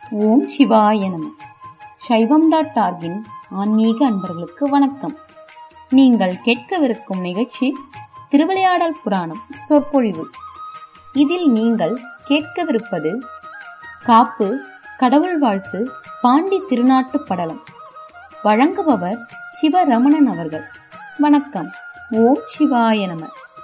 ஓம் சிவாய நம சைவம் டாட் டார்கின் ஆன்மீக அன்பர்களுக்கு வணக்கம் நீங்கள் கேட்கவிருக்கும் நிகழ்ச்சி திருவிளையாடல் புராணம் சொற்பொழிவு இதில் நீங்கள் கேட்கவிருப்பது காப்பு கடவுள் வாழ்த்து பாண்டி திருநாட்டு படலம் வழங்குபவர் சிவரமணன் அவர்கள் வணக்கம் ஓம் சிவாய நம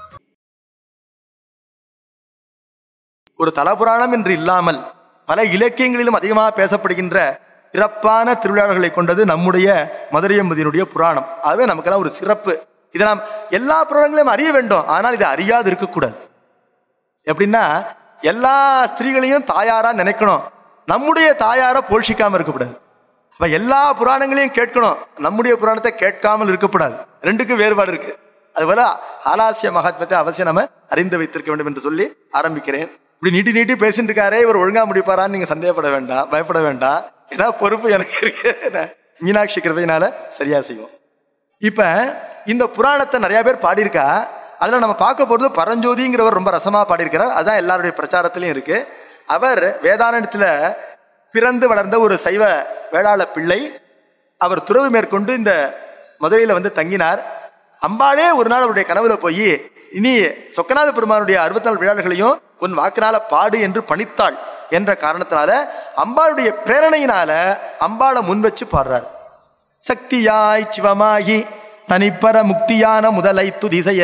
ஒரு தலபுராணம் என்று இல்லாமல் பல இலக்கியங்களிலும் அதிகமாக பேசப்படுகின்ற சிறப்பான திருவிழாக்களை கொண்டது நம்முடைய மதுரையம்பதியினுடைய புராணம் அதுவே நமக்கெல்லாம் ஒரு சிறப்பு இதை நாம் எல்லா புராணங்களையும் அறிய வேண்டும் ஆனால் இதை அறியாது இருக்கக்கூடாது எப்படின்னா எல்லா ஸ்திரீகளையும் தாயாரா நினைக்கணும் நம்முடைய தாயாரை போஷிக்காம இருக்கக்கூடாது அப்ப எல்லா புராணங்களையும் கேட்கணும் நம்முடைய புராணத்தை கேட்காமல் இருக்கக்கூடாது ரெண்டுக்கும் வேறுபாடு இருக்கு அதுபோல ஆலாசிய மகாத்மத்தை அவசியம் நம்ம அறிந்து வைத்திருக்க வேண்டும் என்று சொல்லி ஆரம்பிக்கிறேன் இப்படி நீட்டி நீட்டி பேசிட்டு இருக்காரே இவர் ஒழுங்கா முடிப்பாரான்னு நீங்க சந்தேகப்பட வேண்டாம் பயப்பட வேண்டாம் ஏன்னா பொறுப்பு எனக்கு இருக்கு நான் மீனாட்சி கிருபையினால சரியா செய்வோம் இப்ப இந்த புராணத்தை நிறைய பேர் பாடியிருக்கா அதுல நம்ம பார்க்க போறது பரஞ்சோதிங்கிறவர் ரொம்ப ரசமா பாடியிருக்கிறார் அதான் எல்லாருடைய பிரச்சாரத்திலையும் இருக்கு அவர் வேதாரணத்துல பிறந்து வளர்ந்த ஒரு சைவ வேளாள பிள்ளை அவர் துறவு மேற்கொண்டு இந்த மதுரையில வந்து தங்கினார் அம்பாளே ஒரு நாள் அவருடைய கனவுல போய் இனி சொக்கநாத பெருமானுடைய அறுபத்தி நாலு விழாக்களையும் உன் வாக்கினால பாடு என்று பணித்தாள் என்ற காரணத்தினால அம்பாளுடைய பிரேரணையினால அம்பாளை முன் வச்சு பாடுறார் சக்தியாய் சிவமாகி தனிப்பர முக்தியான முதலை துதிசைய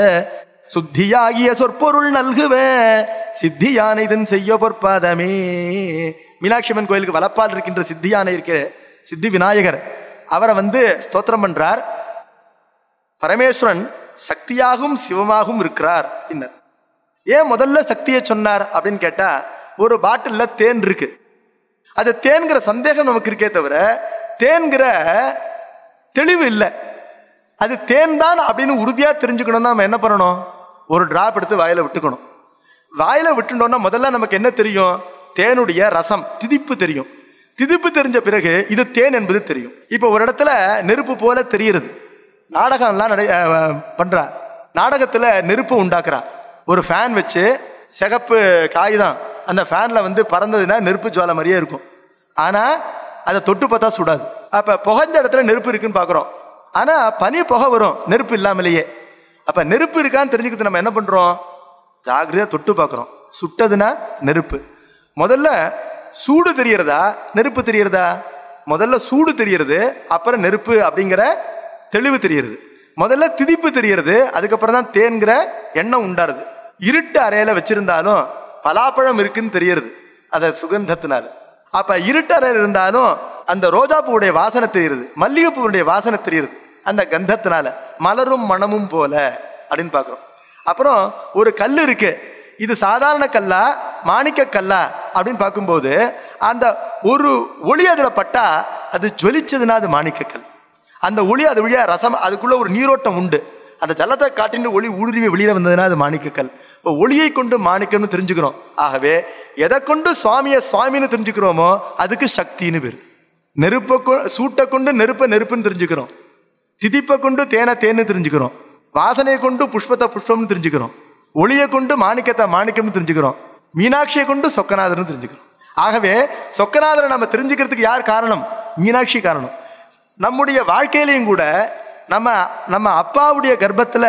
சுத்தியாகிய சொற்பொருள் நல்குவ சித்தியான இதன் செய்ய பொற்பாதமே மீனாட்சியம்மன் கோயிலுக்கு வலப்பால் இருக்கின்ற சித்தியான இருக்கிற சித்தி விநாயகர் அவரை வந்து ஸ்தோத்திரம் பண்றார் பரமேஸ்வரன் சக்தியாகவும் சிவமாகவும் இருக்கிறார் பின்னர் ஏன் முதல்ல சக்தியை சொன்னார் அப்படின்னு கேட்டா ஒரு பாட்டில்ல தேன் இருக்கு அது தேன்கிற சந்தேகம் நமக்கு இருக்கே தவிர தேன்கிற தெளிவு இல்லை அது தேன் தான் அப்படின்னு உறுதியா தெரிஞ்சுக்கணும்னா நம்ம என்ன பண்ணணும் ஒரு டிராப் எடுத்து வாயில விட்டுக்கணும் வாயில விட்டுட்டோம்னா முதல்ல நமக்கு என்ன தெரியும் தேனுடைய ரசம் திதிப்பு தெரியும் திதிப்பு தெரிஞ்ச பிறகு இது தேன் என்பது தெரியும் இப்போ ஒரு இடத்துல நெருப்பு போல தெரியுறது நாடகம்லாம் நடை அஹ் பண்றா நாடகத்துல நெருப்பு உண்டாக்குறா ஒரு ஃபேன் வச்சு சிகப்பு காகிதம் அந்த ஃபேன்ல வந்து பறந்ததுன்னா நெருப்பு ஜுவாலை மாதிரியே இருக்கும் ஆனா அதை தொட்டு பார்த்தா சுடாது அப்ப புகஞ்ச இடத்துல நெருப்பு இருக்குன்னு பாக்குறோம் ஆனா பனி புகை வரும் நெருப்பு இல்லாமலேயே அப்ப நெருப்பு இருக்கான்னு தெரிஞ்சுக்கிறது நம்ம என்ன பண்றோம் ஜாகிரதையா தொட்டு பார்க்குறோம் சுட்டதுன்னா நெருப்பு முதல்ல சூடு தெரியறதா நெருப்பு தெரியறதா முதல்ல சூடு தெரியறது அப்புறம் நெருப்பு அப்படிங்கிற தெளிவு தெரியறது முதல்ல திதிப்பு தெரியறது அதுக்கப்புறம் தான் தேன்கிற எண்ணம் உண்டாருது இருட்டு அறையில வச்சிருந்தாலும் பலாப்பழம் இருக்குன்னு தெரியறது அத சுகந்தத்தினால அப்ப இருட்டு அறையில் இருந்தாலும் அந்த ரோஜா பூவுடைய வாசனை தெரியுது மல்லிகைப்பூவுடைய வாசனை தெரியுது அந்த கந்தத்தினால மலரும் மனமும் போல அப்படின்னு பாக்குறோம் அப்புறம் ஒரு கல் இருக்கு இது சாதாரண கல்லா மாணிக்க கல்லா அப்படின்னு பார்க்கும்போது அந்த ஒரு ஒளி அதுல பட்டா அது ஜொலிச்சதுன்னா அது மாணிக்க கல் அந்த ஒளி அது வழியா ரசம் அதுக்குள்ள ஒரு நீரோட்டம் உண்டு அந்த ஜலத்தை காட்டின்னு ஒளி ஊடுருவி வெளியில வந்ததுன்னா அது மாணிக்கக்கல் இப்போ ஒளியை கொண்டு மாணிக்கம்னு தெரிஞ்சுக்கிறோம் ஆகவே எதை கொண்டு சுவாமியை சுவாமின்னு தெரிஞ்சுக்கிறோமோ அதுக்கு சக்தின்னு பேர் நெருப்பை கொ சூட்டை கொண்டு நெருப்பை நெருப்புன்னு தெரிஞ்சுக்கிறோம் திதிப்பை கொண்டு தேனை தேன்னு தெரிஞ்சுக்கிறோம் வாசனையை கொண்டு புஷ்பத்தை புஷ்பம்னு தெரிஞ்சுக்கிறோம் ஒளியை கொண்டு மாணிக்கத்தை மாணிக்கம்னு தெரிஞ்சுக்கிறோம் மீனாட்சியை கொண்டு சொக்கநாதர்னு தெரிஞ்சுக்கிறோம் ஆகவே சொக்கநாதரை நம்ம தெரிஞ்சுக்கிறதுக்கு யார் காரணம் மீனாட்சி காரணம் நம்முடைய வாழ்க்கையிலையும் கூட நம்ம நம்ம அப்பாவுடைய கர்ப்பத்துல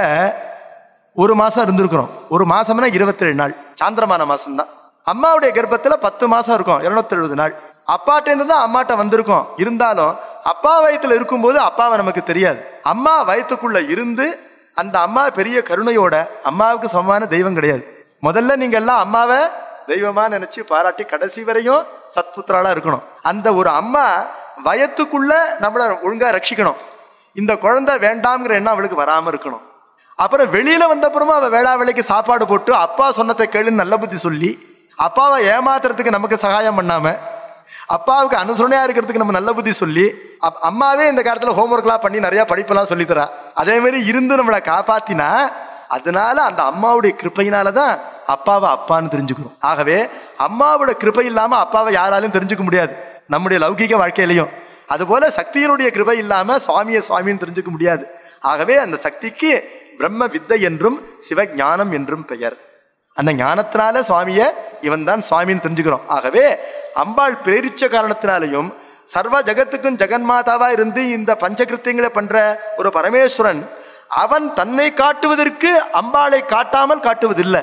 ஒரு மாசம் இருந்திருக்கிறோம் ஒரு மாசம்னா இருபத்தேழு நாள் சாந்திரமான மாசம் தான் அம்மாவுடைய கர்ப்பத்துல பத்து மாசம் இருக்கும் இருநூத்தி எழுபது நாள் அப்பாட்ட இருந்து தான் அம்மாட்ட வந்திருக்கோம் இருந்தாலும் அப்பா வயத்துல இருக்கும்போது அப்பாவை நமக்கு தெரியாது அம்மா வயத்துக்குள்ள இருந்து அந்த அம்மா பெரிய கருணையோட அம்மாவுக்கு சமமான தெய்வம் கிடையாது முதல்ல நீங்க எல்லாம் அம்மாவை தெய்வமா நினைச்சு பாராட்டி கடைசி வரையும் சத்புத்திராலா இருக்கணும் அந்த ஒரு அம்மா வயத்துக்குள்ள நம்மளை ஒழுங்கா ரட்சிக்கணும் இந்த குழந்தை வேண்டாம்ங்கிற எண்ணம் அவளுக்கு வராம இருக்கணும் அப்புறம் வெளியில வந்தப்புறமா அவ வேளா வேலைக்கு சாப்பாடு போட்டு அப்பா சொன்னதை கேளுன்னு நல்ல புத்தி சொல்லி அப்பாவை ஏமாத்துறதுக்கு நமக்கு சகாயம் பண்ணாம அப்பாவுக்கு அனுசரணையா இருக்கிறதுக்கு நம்ம நல்ல புத்தி சொல்லி அப்- அம்மாவே இந்த காலத்துல ஹோம்ஒர்க்லாம் பண்ணி நிறைய படிப்பெல்லாம் சொல்லித்தரா அதே மாதிரி இருந்து நம்மளை காப்பாத்தினா அதனால அந்த அம்மாவுடைய கிருப்பையினால தான் அப்பாவை அப்பான்னு தெரிஞ்சுக்கிறோம் ஆகவே அம்மாவோட கிருபை இல்லாம அப்பாவை யாராலும் தெரிஞ்சுக்க முடியாது நம்முடைய லௌகிக வாழ்க்கையிலையும் அதுபோல சக்தியினுடைய கிருபை இல்லாம சுவாமியை சுவாமின்னு தெரிஞ்சுக்க முடியாது ஆகவே அந்த சக்திக்கு பிரம்ம வித்தை என்றும் சிவஞானம் என்றும் பெயர் அந்த ஞானத்தினால சுவாமிய இவன் தான் சுவாமின்னு தெரிஞ்சுக்கிறோம் ஆகவே அம்பாள் பிரேரிச்ச காரணத்தினாலையும் சர்வ ஜகத்துக்கும் ஜெகன்மாதாவா இருந்து இந்த பஞ்சகிருத்தியங்களை பண்ற ஒரு பரமேஸ்வரன் அவன் தன்னை காட்டுவதற்கு அம்பாளை காட்டாமல் காட்டுவதில்லை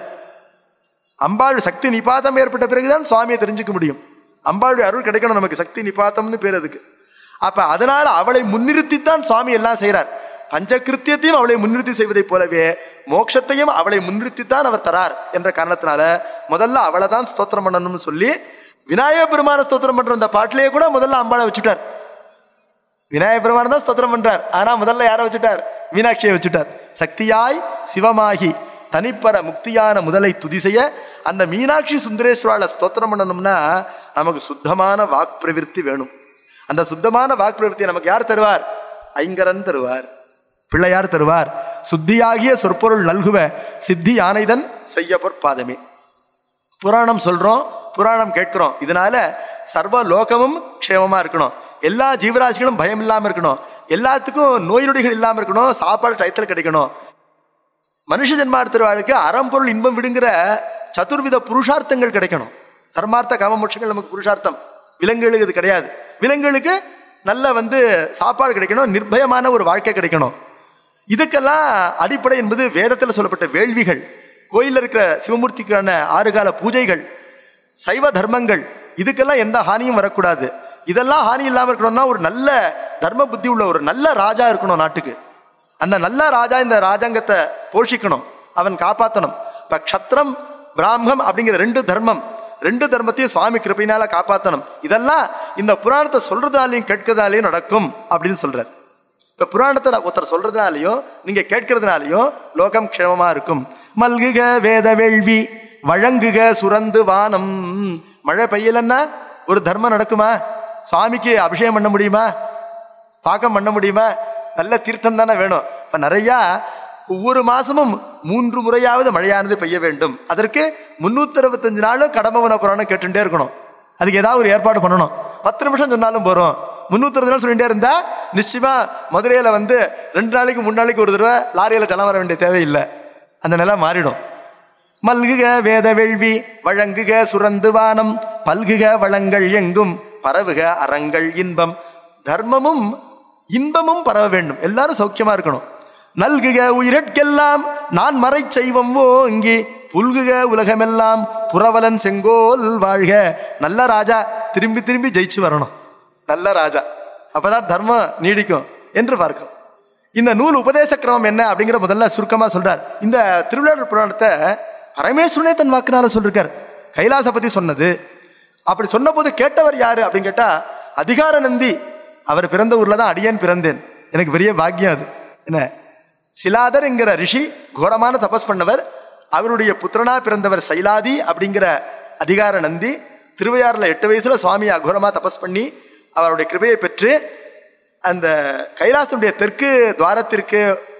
அம்பாள் சக்தி நிபாதம் ஏற்பட்ட பிறகுதான் சுவாமியை தெரிஞ்சுக்க முடியும் அம்பாளுடைய அருள் கிடைக்கணும் நமக்கு சக்தி நிபாத்தம்னு பேர் அதுக்கு அப்ப அதனால அவளை முன்னிறுத்தித்தான் சுவாமி எல்லாம் செய்றார் பஞ்சகிருத்தியத்தையும் அவளை முன்னிறுத்தி செய்வதைப் போலவே மோட்சத்தையும் அவளை முன்னிறுத்தித்தான் அவர் தரார் என்ற காரணத்தினால முதல்ல அவளை தான் ஸ்தோத்திரம் பண்ணணும்னு சொல்லி விநாயக பெருமான ஸ்தோத்திரம் பண்ற அந்த பாட்டிலேயே கூட முதல்ல அம்பாளை வச்சுட்டார் விநாயக பெருமான் தான் ஸ்தோத்திரம் பண்றார் ஆனா முதல்ல யாரை வச்சுட்டார் மீனாட்சியை வச்சுட்டார் சக்தியாய் சிவமாகி தனிப்பர முக்தியான முதலை துதி செய்ய அந்த மீனாட்சி சுந்தரேஸ்வரால ஸ்தோத்திரம் பண்ணணும்னா நமக்கு சுத்தமான வாக் பிரவிற்த்தி வேணும் அந்த சுத்தமான வாக் பிரவிற்த்தியை நமக்கு யார் தருவார் ஐங்கரன் தருவார் பிள்ளையார் தருவார் சுத்தியாகிய சொற்பொருள் நல்குவ சித்தி யானைதன் செய்ய பொற்பாதமே புராணம் சொல்றோம் புராணம் கேட்கிறோம் இதனால சர்வ லோகமும் க்ஷேமமா இருக்கணும் எல்லா ஜீவராசிகளும் பயம் இல்லாம இருக்கணும் எல்லாத்துக்கும் நோய் நொடிகள் இல்லாம இருக்கணும் சாப்பாடு டயத்தில் கிடைக்கணும் மனுஷ ஜென்மா எடுத்துருவாளுக்கு அறம்பொருள் இன்பம் விடுங்கிற சதுர்வித புருஷார்த்தங்கள் கிடைக்கணும் தர்மார்த்த காமமோட்சங்கள் நமக்கு புருஷார்த்தம் விலங்குகளுக்கு இது கிடையாது விலங்குகளுக்கு நல்ல வந்து சாப்பாடு கிடைக்கணும் நிர்பயமான ஒரு வாழ்க்கை கிடைக்கணும் இதுக்கெல்லாம் அடிப்படை என்பது வேதத்தில் சொல்லப்பட்ட வேள்விகள் கோயிலில் இருக்கிற சிவமூர்த்திக்கான ஆறுகால பூஜைகள் சைவ தர்மங்கள் இதுக்கெல்லாம் எந்த ஹானியும் வரக்கூடாது இதெல்லாம் ஹானி இல்லாமல் இருக்கணும்னா ஒரு நல்ல தர்ம புத்தி உள்ள ஒரு நல்ல ராஜா இருக்கணும் நாட்டுக்கு அந்த நல்ல ராஜா இந்த ராஜாங்கத்தை போஷிக்கணும் அவன் காப்பாற்றணும் இப்போ க்ஷத்ரம் பிராமம் அப்படிங்கிற ரெண்டு தர்மம் ரெண்டு தர்மத்தையும் சுவாமி கிருபையினால காப்பாற்றணும் இதெல்லாம் இந்த புராணத்தை சொல்றதாலையும் கேட்கறதாலையும் நடக்கும் அப்படின்னு சொல்றார் இப்ப புராணத்தை நான் ஒருத்தர் சொல்றதுனாலையும் நீங்க கேட்கறதுனாலையும் லோகம் க்ஷேமமா இருக்கும் மல்குக வேத வேள்வி வழங்குக சுரந்து வானம் மழை பெய்யலன்னா ஒரு தர்மம் நடக்குமா சுவாமிக்கு அபிஷேகம் பண்ண முடியுமா பாக்கம் பண்ண முடியுமா நல்ல தீர்த்தம் தானே வேணும் இப்ப நிறையா ஒவ்வொரு மாசமும் மூன்று முறையாவது மழையானது பெய்ய வேண்டும் அதற்கு முன்னூத்தி அறுபத்தஞ்சு நாளும் கடம்பவன புராணம் கேட்டுட்டே இருக்கணும் அதுக்கு ஏதாவது ஒரு ஏற்பாடு பண்ணணும் பத்து நிமிஷம் சொன்னாலும் போறோம் முன்னூத்தி அறுபது நாள் சொல்லிட்டே இருந்தா நிச்சயமா மதுரையில வந்து ரெண்டு நாளைக்கு மூணு நாளைக்கு ஒரு தடவை லாரியில ஜலம் வர வேண்டிய தேவையில்லை அந்த நிலை மாறிடும் மல்குக வேத வேள்வி வழங்குக சுரந்து வானம் பல்குக வளங்கள் எங்கும் பரவுக அறங்கள் இன்பம் தர்மமும் இன்பமும் பரவ வேண்டும் எல்லாரும் சௌக்கியமா இருக்கணும் நல்குக உயிரட்கெல்லாம் நான் மறை செய்வம் ஓங்கி புல்குக உலகமெல்லாம் புறவலன் செங்கோல் வாழ்க நல்ல ராஜா திரும்பி திரும்பி ஜெயிச்சு வரணும் நல்ல ராஜா அப்பதான் தர்மம் நீடிக்கும் என்று பார்க்கும் இந்த நூல் உபதேச கிரமம் என்ன அப்படிங்கிற முதல்ல சுருக்கமா சொல்றார் இந்த திருவிழா புராணத்தை பரமேஸ்வரனே தன் வாக்குனால சொல்லிருக்கார் கைலாச பத்தி சொன்னது அப்படி சொன்னபோது கேட்டவர் யாரு அப்படின்னு கேட்டா அதிகார நந்தி அவர் பிறந்த ஊர்ல தான் அடியேன் பிறந்தேன் எனக்கு பெரிய பாக்கியம் அது என்ன சிலாதர் என்கிற ரிஷி கோரமான தபஸ் பண்ணவர் அவருடைய புத்திரனா பிறந்தவர் சைலாதி அப்படிங்கிற அதிகார நந்தி திருவையாறுல எட்டு வயசுல சுவாமி அகோரமா தபஸ் பண்ணி அவருடைய கிருபையை பெற்று அந்த கைலாசனுடைய தெற்கு துவாரத்திற்கு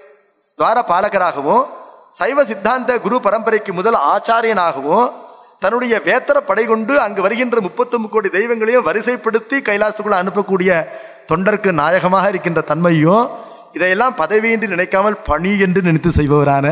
துவார பாலகராகவும் சைவ சித்தாந்த குரு பரம்பரைக்கு முதல் ஆச்சாரியனாகவும் தன்னுடைய வேத்தர படை கொண்டு அங்கு வருகின்ற முப்பத்தொன்பது கோடி தெய்வங்களையும் வரிசைப்படுத்தி கைலாசத்துக்குள்ள அனுப்பக்கூடிய தொண்டருக்கு நாயகமாக இருக்கின்ற தன்மையும் இதையெல்லாம் பதவி என்று நினைக்காமல் பணி என்று நினைத்து செய்பவரான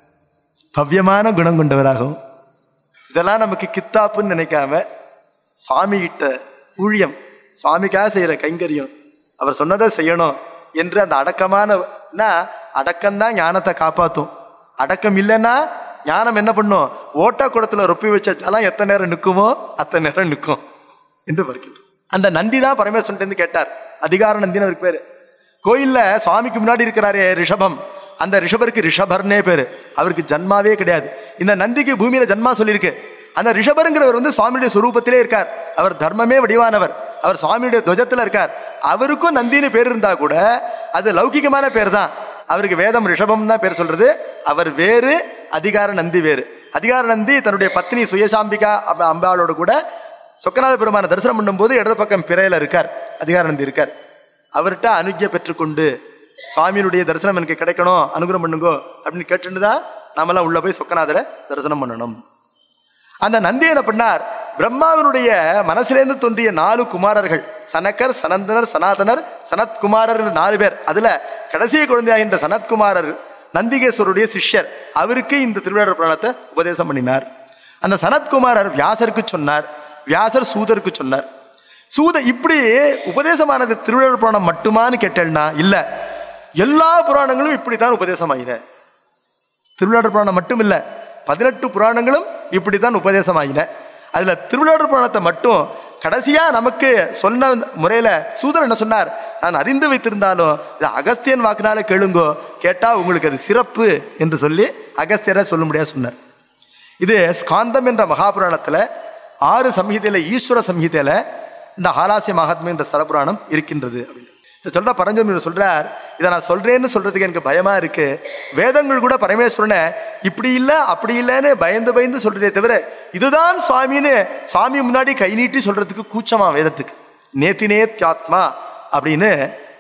பவ்யமான குணம் கொண்டவராகவும் இதெல்லாம் நமக்கு கித்தாப்புன்னு நினைக்காம சுவாமி கிட்ட ஊழியம் சுவாமிக்காக செய்யற கைங்கரியம் அவர் சொன்னதை செய்யணும் என்று அந்த அடக்கமான அடக்கம்தான் ஞானத்தை காப்பாற்றும் அடக்கம் இல்லைன்னா ஞானம் என்ன பண்ணும் ஓட்டா குடத்துல ரொப்பி வச்ச ஜலம் எத்தனை நேரம் நிற்குமோ அத்தனை நேரம் நிற்கும் என்று வருகின்றோம் அந்த நந்தி தான் பரமேஸ்வரன் கேட்டார் அதிகார நந்தின்னு அவருக்கு பேரு கோயில்ல சுவாமிக்கு முன்னாடி இருக்கிறாரே ரிஷபம் அந்த ரிஷபருக்கு ரிஷபர்னே பேரு அவருக்கு ஜன்மாவே கிடையாது இந்த நந்திக்கு பூமியில ஜன்மா சொல்லியிருக்கு அந்த ரிஷபருங்கிறவர் வந்து சுவாமியுடைய சுரூபத்திலே இருக்கார் அவர் தர்மமே வடிவானவர் அவர் சுவாமியுடைய துவஜத்துல இருக்கார் அவருக்கும் நந்தின்னு பேர் இருந்தா கூட அது லௌகிகமான பேர் தான் அவருக்கு வேதம் ரிஷபம் தான் பேர் சொல்றது அவர் வேறு அதிகார நந்தி வேறு அதிகார நந்தி தன்னுடைய பத்னி சுயசாம்பிகா அம்ப- அம்பாளோட கூட சொக்கநாத பெருமான தரிசனம் பண்ணும்போது இடது பக்கம் பிறையில இருக்கார் அதிகார நந்தி இருக்கார் அவர்கிட்ட அனுக்கிய பெற்றுக்கொண்டு சுவாமியினுடைய தரிசனம் எனக்கு கிடைக்கணும் அனுகிரகம் பண்ணுங்கோ அப்படின்னு கேட்டுட்டு தான் நாமெல்லாம் உள்ள போய் சொக்கநாதரை தரிசனம் பண்ணணும் அந்த நந்தி என்ன பண்ணார் பிரம்மாவினுடைய மனசிலேருந்து தோன்றிய நாலு குமாரர்கள் சனக்கர் சனந்தனர் சனாதனர் சனத்குமாரர் என்று நாலு பேர் அதுல கடைசி குழந்தையாகின்ற சனத்குமாரர் நந்திகேஸ்வருடைய சிஷ்யர் அவருக்கு இந்த திருவிழா புராணத்தை உபதேசம் பண்ணினார் அந்த சனத்குமாரர் வியாசருக்கு சொன்னார் வியாசர் சூதருக்கு சொன்னார் சூத இப்படி உபதேசமானது திருவிழா புராணம் மட்டுமான்னு கேட்டேன்னா இல்ல எல்லா புராணங்களும் இப்படித்தான் உபதேசமாயின திருவிழாடர் புராணம் மட்டும் இல்ல பதினெட்டு புராணங்களும் இப்படித்தான் உபதேசமாயின அதுல திருவிழாடர் புராணத்தை மட்டும் கடைசியா நமக்கு சொன்ன முறையில சூதர் என்ன சொன்னார் நான் அறிந்து வைத்திருந்தாலும் இது அகஸ்தியன் வாக்குனால கேளுங்கோ கேட்டா உங்களுக்கு அது சிறப்பு என்று சொல்லி அகஸ்தியரை சொல்ல முடியாது சொன்னார் இது ஸ்காந்தம் என்ற மகாபுராணத்துல ஆறு சம்ஹிதையில ஈஸ்வர சம்ஹிதையில இந்த ஹாலாசிய மகாத்மியம் என்ற ஸ்தல புராணம் இருக்கின்றது அப்படின்னு இதை சொல்ற பரஞ்சோமி சொல்றார் இதை நான் சொல்றேன்னு சொல்றதுக்கு எனக்கு பயமா இருக்கு வேதங்கள் கூட பரமேஸ்வரனை இப்படி இல்ல அப்படி இல்லைன்னு பயந்து பயந்து சொல்றதே தவிர இதுதான் சுவாமின்னு சுவாமி முன்னாடி கை நீட்டி சொல்றதுக்கு கூச்சமா வேதத்துக்கு நேத்தினே தியாத்மா அப்படின்னு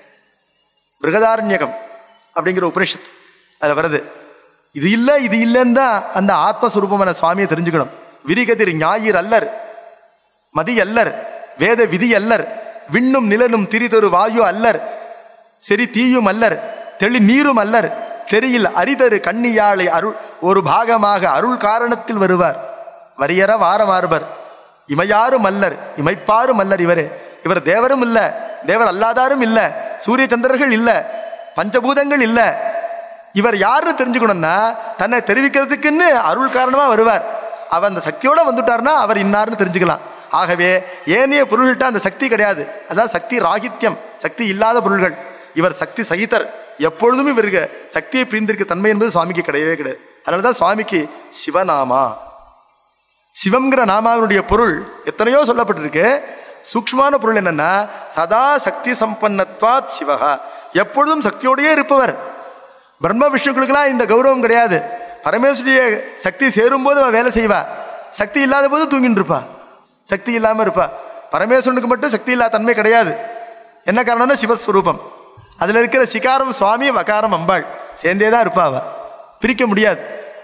பிருகதாரண்யகம் அப்படிங்கிற உபனிஷத் அதில் வருது இது இல்லை இது இல்லைன்னு தான் அந்த ஆத்மஸ்வரூபமான சுவாமியை தெரிஞ்சுக்கணும் விரிகதிர் ஞாயிறு அல்லர் மதி அல்லர் வேத விதி அல்லர் விண்ணும் நிலனும் திரிதொரு வாயு அல்லர் செறி தீயும் அல்லர் தெளி நீரும் அல்லர் தெரியில் அரிதரு கண்ணியாளை அருள் ஒரு பாகமாக அருள் காரணத்தில் வருவார் வரியற வாரமாறுவர் இமையாரும் அல்லர் இமைப்பாரும் அல்லர் இவரே இவர் தேவரும் இல்ல தேவர் அல்லாதாரும் இல்ல சூரிய சந்திரர்கள் இல்ல பஞ்சபூதங்கள் இல்ல இவர் யாருன்னு தெரிஞ்சுக்கணும்னா தன்னை தெரிவிக்கிறதுக்குன்னு அருள் காரணமா வருவார் அவர் அந்த சக்தியோட வந்துட்டார்னா அவர் இன்னார்னு தெரிஞ்சுக்கலாம் ஆகவே ஏனைய பொருள்கிட்ட அந்த சக்தி கிடையாது அதான் சக்தி ராகித்யம் சக்தி இல்லாத பொருள்கள் இவர் சக்தி சகிதர் எப்பொழுதும் இவருக்கு சக்தியை பிரிந்திருக்க தன்மை என்பது சுவாமிக்கு கிடையவே கிடையாது அதனால தான் சுவாமிக்கு சிவநாமா சிவம்ங்கிற நாமாவினுடைய பொருள் எத்தனையோ சொல்லப்பட்டிருக்கு சூக்ஷ்மமான பொருள் என்னன்னா சதா சக்தி சம்பன்னத்வாத் சிவகா எப்பொழுதும் சக்தியோடயே இருப்பவர் பிரம்ம விஷ்ணுக்களுக்கெல்லாம் இந்த கௌரவம் கிடையாது பரமேஸ்வரிய சக்தி சேரும்போது அவ வேலை செய்வா சக்தி இல்லாத போது தூங்கிட்டு இருப்பா சக்தி இல்லாமல் இருப்பா பரமேஸ்வரனுக்கு மட்டும் சக்தி இல்லாத தன்மை கிடையாது என்ன காரணம்னா சிவஸ்வரூபம் அதில் இருக்கிற சிகாரம் சுவாமி வகாரம் அம்பாள் சேர்ந்தே தான் இருப்பா அவ பிரிக்க முடியாது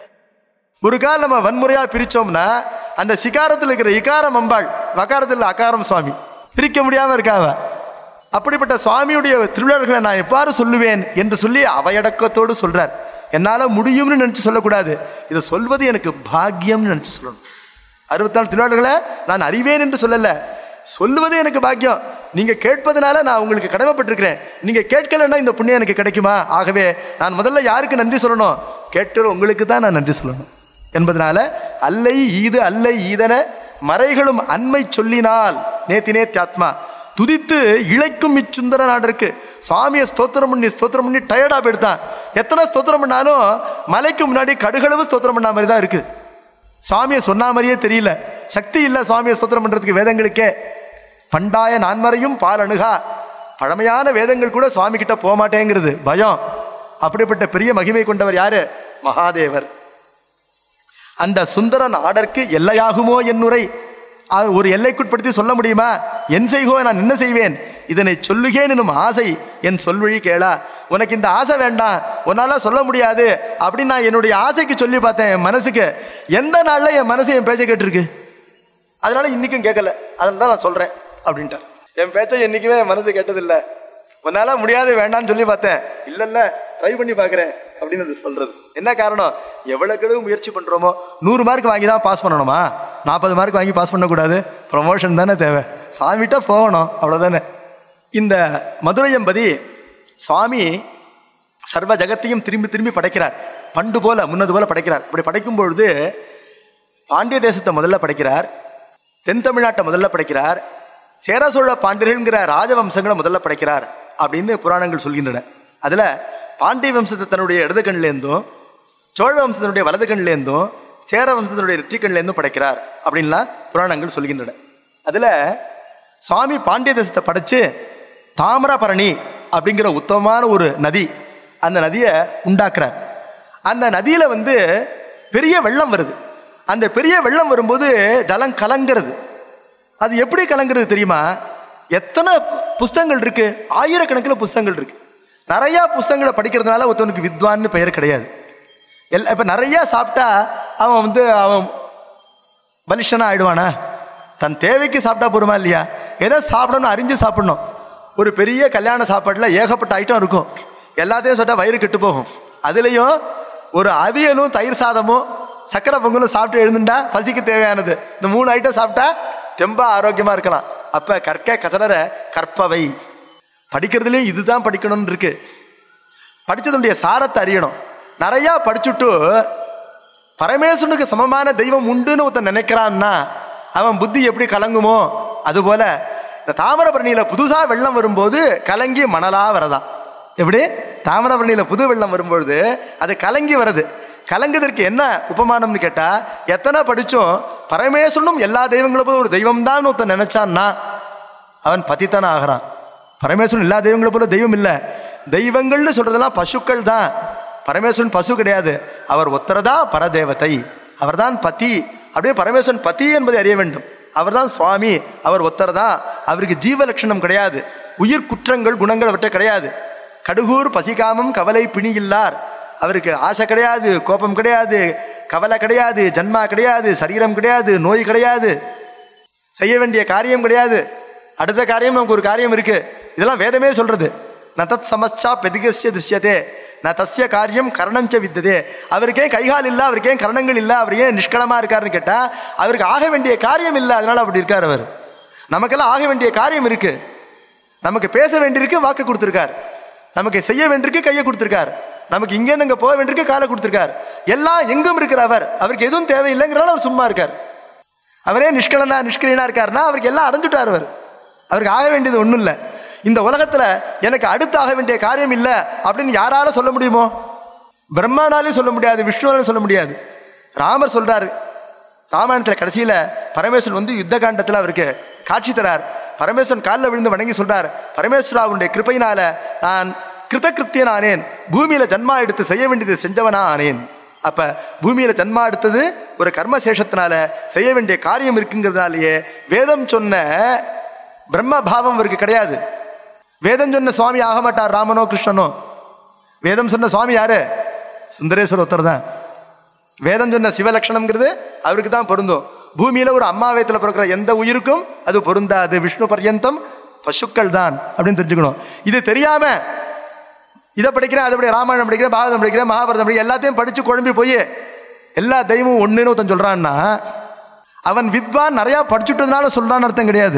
ஒரு கால் நம்ம வன்முறையாக பிரித்தோம்னா அந்த சிகாரத்தில் இருக்கிற இகாரம் அம்பாள் வகாரத்தில் அகாரம் சுவாமி பிரிக்க முடியாமல் இருக்காவ அப்படிப்பட்ட சுவாமியுடைய திருவிழாக்களை நான் எவ்வாறு சொல்லுவேன் என்று சொல்லி அவையடக்கத்தோடு சொல்றார் என்னால் முடியும்னு நினச்சி சொல்லக்கூடாது இதை சொல்வது எனக்கு பாக்கியம்னு நினச்சி சொல்லணும் அறுபத்தாலு திருவிழாக்களை நான் அறிவேன் என்று சொல்லலை சொல்லுவது எனக்கு பாக்கியம் நீங்க கேட்பதனால நான் உங்களுக்கு கடமைப்பட்டிருக்கிறேன் நீங்க கேட்கலன்னா இந்த புண்ணியம் எனக்கு கிடைக்குமா ஆகவே நான் முதல்ல யாருக்கு நன்றி சொல்லணும் கேட்கிற உங்களுக்கு தான் நான் நன்றி சொல்லணும் என்பதனால அல்லை ஈது அல்லை ஈதன மறைகளும் அண்மை சொல்லினால் நேத்தினே தியாத்மா துதித்து இழைக்கும் இச்சுந்தர நாடருக்கு சாமியை ஸ்தோத்திரம் பண்ணி ஸ்தோத்திரம் பண்ணி டயர்டா போயிடுதான் எத்தனை ஸ்தோத்திரம் பண்ணாலும் மலைக்கு முன்னாடி கடுகளவு ஸ்தோத்திரம் பண்ண மாதிரி தான் இருக்கு சுவாமியை சொன்ன மாதிரியே தெரியல சக்தி இல்லை சுவாமியை ஸ்தோத்திரம் பண்றதுக்கு வேதங்களுக்கே பண்டாய நான்மறையும் பால் அணுகா பழமையான வேதங்கள் கூட சுவாமி கிட்ட போக மாட்டேங்கிறது பயம் அப்படிப்பட்ட பெரிய மகிமை கொண்டவர் யாரு மகாதேவர் அந்த சுந்தரன் ஆடற்கு எல்லையாகுமோ என்னுரை அது ஒரு எல்லைக்குட்படுத்தி சொல்ல முடியுமா என் செய்கோ நான் என்ன செய்வேன் இதனை சொல்லுகேன் எனும் ஆசை என் சொல்வழி கேளா உனக்கு இந்த ஆசை வேண்டாம் உன்னால சொல்ல முடியாது அப்படின்னு நான் என்னுடைய ஆசைக்கு சொல்லி பார்த்தேன் என் மனசுக்கு எந்த நாள்ல என் மனசு என் பேச்சை கேட்டிருக்கு அதனால இன்னைக்கும் கேட்கல அதனால தான் நான் சொல்றேன் அப்படின்ட்டார் என் பேச்சை என்னைக்குமே என் மனசு கேட்டதில்லை உன்னால முடியாது வேண்டாம்னு சொல்லி பார்த்தேன் இல்ல இல்ல ட்ரை பண்ணி பார்க்கறேன் அப்படின்னு அது சொல்றது என்ன காரணம் எவ்வளவு முயற்சி பண்றோமோ நூறு மார்க் வாங்கி தான் பாஸ் பண்ணணுமா நாற்பது மார்க் வாங்கி பாஸ் பண்ணக்கூடாது ப்ரொமோஷன் தானே தேவை சாமிகிட்ட போகணும் அவ்வளவுதானே இந்த மதுரையம்பதி சுவாமி சர்வ ஜகத்தையும் திரும்பி திரும்பி படைக்கிறார் பண்டு போல முன்னது போல படைக்கிறார் அப்படி படைக்கும் பொழுது பாண்டிய தேசத்தை முதல்ல படைக்கிறார் தென் தமிழ்நாட்டை முதல்ல படைக்கிறார் சேர சோழ பாண்டியர்கள்ங்கிற ராஜவம்சங்களை முதல்ல படைக்கிறார் அப்படின்னு புராணங்கள் சொல்கின்றன அதில் பாண்டிய வம்சத்தை தன்னுடைய இடது கண்லேருந்தும் சோழ வம்சத்தினுடைய வலது கண்லேருந்தும் சேர வம்சத்தினுடைய நெற்றி கண்லேருந்தும் படைக்கிறார் அப்படின்லாம் புராணங்கள் சொல்கின்றன அதில் சுவாமி பாண்டிய தேசத்தை படைச்சு தாமிரபரணி அப்படிங்கிற உத்தமமான ஒரு நதி அந்த நதியை உண்டாக்குறார் அந்த நதியில் வந்து பெரிய வெள்ளம் வருது அந்த பெரிய வெள்ளம் வரும்போது ஜலம் கலங்கிறது அது எப்படி கலங்கிறது தெரியுமா எத்தனை புஸ்தகங்கள் இருக்கு ஆயிரக்கணக்கில் புஸ்தகங்கள் இருக்கு நிறைய புஸ்தகங்களை படிக்கிறதுனால ஒருத்தவனுக்கு வித்வான்னு பெயர் கிடையாது எல் இப்போ நிறைய சாப்பிட்டா அவன் வந்து அவன் பலிஷ்டனா ஆயிடுவானா தன் தேவைக்கு சாப்பிட்டா போருமா இல்லையா எதை சாப்பிடணும் அறிஞ்சு சாப்பிடணும் ஒரு பெரிய கல்யாண சாப்பாட்டில் ஏகப்பட்ட ஐட்டம் இருக்கும் எல்லாத்தையும் சொன்னா வயிறு கெட்டு போகும் அதுலேயும் ஒரு அவியலும் தயிர் சாதமும் சக்கரை பொங்கலும் சாப்பிட்டு எழுந்துட்டா பசிக்கு தேவையானது இந்த மூணு ஐட்டம் சாப்பிட்டா தெம்பா ஆரோக்கியமா இருக்கலாம் அப்ப கற்க கசடர கற்பவை படிக்கிறதுலயும் இதுதான் படிக்கணும்னு இருக்கு படிச்சதுடைய சாரத்தை அறியணும் நிறைய படிச்சுட்டு பரமேஸ்வரனுக்கு சமமான தெய்வம் உண்டுன்னு ஒருத்தன் நினைக்கிறான்னா அவன் புத்தி எப்படி கலங்குமோ அதுபோல இந்த தாமிரபரணியில புதுசா வெள்ளம் வரும்போது கலங்கி மணலா வரதான் எப்படி தாமிரபரணியில புது வெள்ளம் வரும்பொழுது அது கலங்கி வருது கலங்குதற்கு என்ன உபமானம்னு கேட்டா எத்தனை படிச்சோம் பரமேஸ்வரனும் எல்லா தெய்வங்களும் போல ஒரு தெய்வம் தான் ஒருத்தன் நினைச்சான்னா அவன் பதித்தான ஆகிறான் பரமேஸ்வரன் எல்லா தெய்வங்களும் போல தெய்வம் இல்லை தெய்வங்கள்னு சொல்றதெல்லாம் பசுக்கள் தான் பரமேஸ்வரன் பசு கிடையாது அவர் ஒத்தரதா பரதேவதை அவர்தான் பதி அப்படியே பரமேஸ்வரன் பதி என்பதை அறிய வேண்டும் அவர்தான் சுவாமி அவர் ஒத்தரதா அவருக்கு ஜீவ லட்சணம் கிடையாது உயிர் குற்றங்கள் குணங்கள் அவற்றை கிடையாது கடுகூர் பசிகாமம் கவலை பிணி இல்லார் அவருக்கு ஆசை கிடையாது கோபம் கிடையாது கவலை கிடையாது ஜன்மா கிடையாது சரீரம் கிடையாது நோய் கிடையாது செய்ய வேண்டிய காரியம் கிடையாது அடுத்த காரியம் நமக்கு ஒரு காரியம் இருக்கு இதெல்லாம் வேதமே சொல்றது ந தத் சமஸ்சா பெதிகசிய திருஷ்யதே ந தஸ்ய காரியம் கரணஞ்ச வித்ததே அவருக்கே கைகால் இல்லை அவருக்கே கரணங்கள் இல்லை அவர் ஏன் நிஷ்களமா இருக்காருன்னு கேட்டா அவருக்கு ஆக வேண்டிய காரியம் இல்லை அதனால அப்படி இருக்கார் அவர் நமக்கெல்லாம் ஆக வேண்டிய காரியம் இருக்கு நமக்கு பேச வேண்டியிருக்கு வாக்கு கொடுத்துருக்கார் நமக்கு செய்ய வேண்டியிருக்கு கையை கொடுத்துருக்கார் நமக்கு இங்கேருந்து அங்கே போக வேண்டியிருக்கு காலை கொடுத்துருக்கார் எல்லாம் எங்கும் இருக்கிற அவர் அவருக்கு எதுவும் தேவையில்லைங்கிறனால அவர் சும்மா இருக்கார் அவரே நிஷ்கலனா நிஷ்கிரியனா இருக்காருன்னா அவருக்கு எல்லாம் அடைஞ்சுட்டார் அவர் அவருக்கு ஆக வேண்டியது ஒன்றும் இல்லை இந்த உலகத்தில் எனக்கு அடுத்து ஆக வேண்டிய காரியம் இல்லை அப்படின்னு யாரால சொல்ல முடியுமோ பிரம்மானாலையும் சொல்ல முடியாது விஷ்ணுவாலும் சொல்ல முடியாது ராமர் சொல்றாரு ராமாயணத்தில் கடைசியில் பரமேஸ்வரன் வந்து யுத்த காண்டத்தில் அவருக்கு காட்சி தரார் பரமேஸ்வரன் காலில் விழுந்து வணங்கி சொல்றார் பரமேஸ்வரா உன்னுடைய கிருபையினால நான் கிருதகிருத்தியன் ஆனேன் பூமியில ஜன்மா எடுத்து செய்ய வேண்டியது செஞ்சவனா ஆனேன் அப்ப பூமியில ஜன்மா எடுத்தது ஒரு கர்ம சேஷத்தினால செய்ய வேண்டிய காரியம் இருக்குங்கிறதுனாலேயே வேதம் சொன்ன பிரம்ம பாவம் அவருக்கு கிடையாது வேதம் சொன்ன சுவாமி ஆக மாட்டார் ராமனோ கிருஷ்ணனோ வேதம் சொன்ன சுவாமி யாரு சுந்தரேஸ்வரர் ஒருத்தர் தான் வேதம் சொன்ன சிவலட்சணம்ங்கிறது அவருக்கு தான் பொருந்தும் பூமியில ஒரு அம்மா வயத்துல பிறக்கிற எந்த உயிருக்கும் அது பொருந்தாது விஷ்ணு பர்யந்தம் பசுக்கள் தான் அப்படின்னு தெரிஞ்சுக்கணும் இது தெரியாம இதை படிக்கிறேன் அதை படி ராமாயணம் படிக்கிறேன் பாகவதம் படிக்கிறேன் மகாபாரதம் படிக்கிறேன் எல்லாத்தையும் படிச்சு குழம்பி போய் எல்லா தெய்வமும் ஒண்ணுன்னு ஒருத்தன் சொல்றான்னா அவன் வித்வான் நிறையா படிச்சுட்டதுனால சொல்றான்னு அர்த்தம் கிடையாது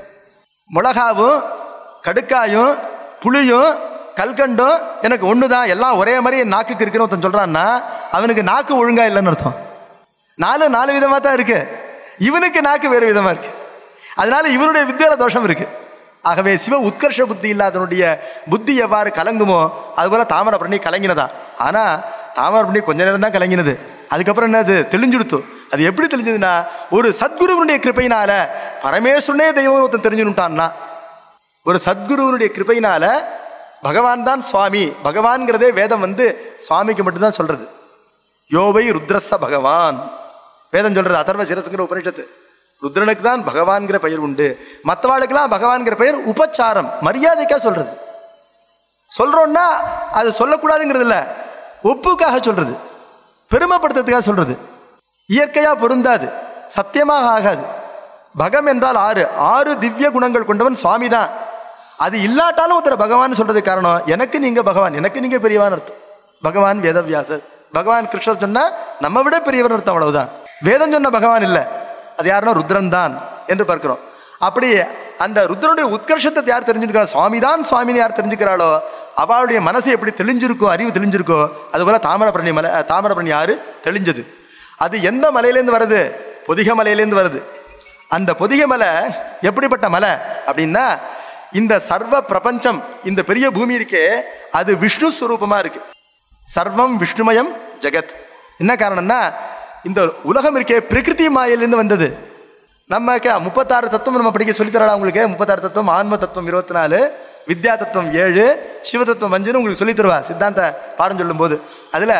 மிளகாவும் கடுக்காயும் புளியும் கல்கண்டும் எனக்கு ஒன்று தான் எல்லாம் ஒரே மாதிரி என் நாக்குக்கு இருக்குன்னு ஒருத்தன் சொல்கிறான்னா அவனுக்கு நாக்கு ஒழுங்கா இல்லைன்னு அர்த்தம் நாலு நாலு விதமாக தான் இருக்கு இவனுக்கு நாக்கு வேறு விதமாக இருக்கு அதனால இவனுடைய வித்தியால தோஷம் இருக்கு ஆகவே சிவ உத்கர்ஷ புத்தி இல்லாதவனுடைய புத்தி எவ்வாறு கலங்குமோ அதுபோல தாமிரபரணி கலங்கினதா ஆனால் தாமிரபரணி கொஞ்ச நேரம் தான் கலங்கினது அதுக்கப்புறம் என்னது தெளிஞ்சுடுத்து அது எப்படி தெளிஞ்சதுன்னா ஒரு சத்குருவனுடைய கிருப்பையினால பரமேஸ்வரனே தெய்வம் ஒருத்தன் தெரிஞ்சுட்டான்னா ஒரு சத்குருவனுடைய கிருபையினால பகவான் தான் சுவாமி பகவான்கிறதே வேதம் வந்து சுவாமிக்கு மட்டும்தான் சொல்றது யோவை ருத்ரஸ பகவான் வேதம் சொல்றது அதர்வ சிரசுங்கிற உபனிஷத்து ருத்ரனுக்கு தான் பகவான்கிற பெயர் உண்டு மற்றவாளுக்கெல்லாம் பகவான்கிற பெயர் உபச்சாரம் மரியாதைக்காக சொல்றது சொல்றோம்னா அது சொல்லக்கூடாதுங்கிறது இல்ல ஒப்புக்காக சொல்றது பெருமைப்படுத்துறதுக்காக சொல்றது இயற்கையா பொருந்தாது சத்தியமாக ஆகாது பகம் என்றால் ஆறு ஆறு திவ்ய குணங்கள் கொண்டவன் சுவாமி தான் அது இல்லாட்டாலும் ஒருத்தர் பகவான் சொல்றதுக்கு காரணம் எனக்கு நீங்க பகவான் எனக்கு நீங்க பெரியவான் அர்த்தம் பகவான் வேதவியாசர் பகவான் கிருஷ்ணர் சொன்னா நம்ம விட பெரியவர் அர்த்தம் அவ்வளவுதான் வேதம் சொன்ன பகவான் இல்லை அது யாருன்னா ருத்ரன் தான் என்று பார்க்கிறோம் அப்படி அந்த ருத்ரனுடைய உத்கர்ஷத்தை யார் தெரிஞ்சுக்கிறா சுவாமி தான் சுவாமின்னு யார் தெரிஞ்சுக்கிறாளோ அவளுடைய மனசு எப்படி தெளிஞ்சிருக்கோ அறிவு தெளிஞ்சிருக்கோ அதுபோல தாமிரபரணி மலை அஹ், தாமிரபரணி ஆறு தெளிஞ்சது அது எந்த மலையிலேருந்து வருது பொதிக மலையிலேருந்து வருது அந்த பொதிகை மலை எப்படிப்பட்ட மலை அப்படின்னா இந்த சர்வ பிரபஞ்சம் இந்த பெரிய பூமி இருக்கே அது விஷ்ணு ஸ்வரூபமா இருக்கு சர்வம் விஷ்ணுமயம் ஜெகத் என்ன காரணம்னா இந்த உலகம் இருக்கே பிரகிருதி மாயிலிருந்து வந்தது நம்ம கே- முப்பத்தாறு தத்துவம் நம்ம படிக்க சொல்லித்தரலாம் உங்களுக்கு முப்பத்தாறு தத்துவம் ஆன்ம தத்துவம் இருபத்தி நாலு வித்யா தத்துவம் ஏழு சிவ தத்துவம் அஞ்சுன்னு உங்களுக்கு சொல்லித் தருவா சித்தாந்த பாடம் சொல்லும்போது அதுல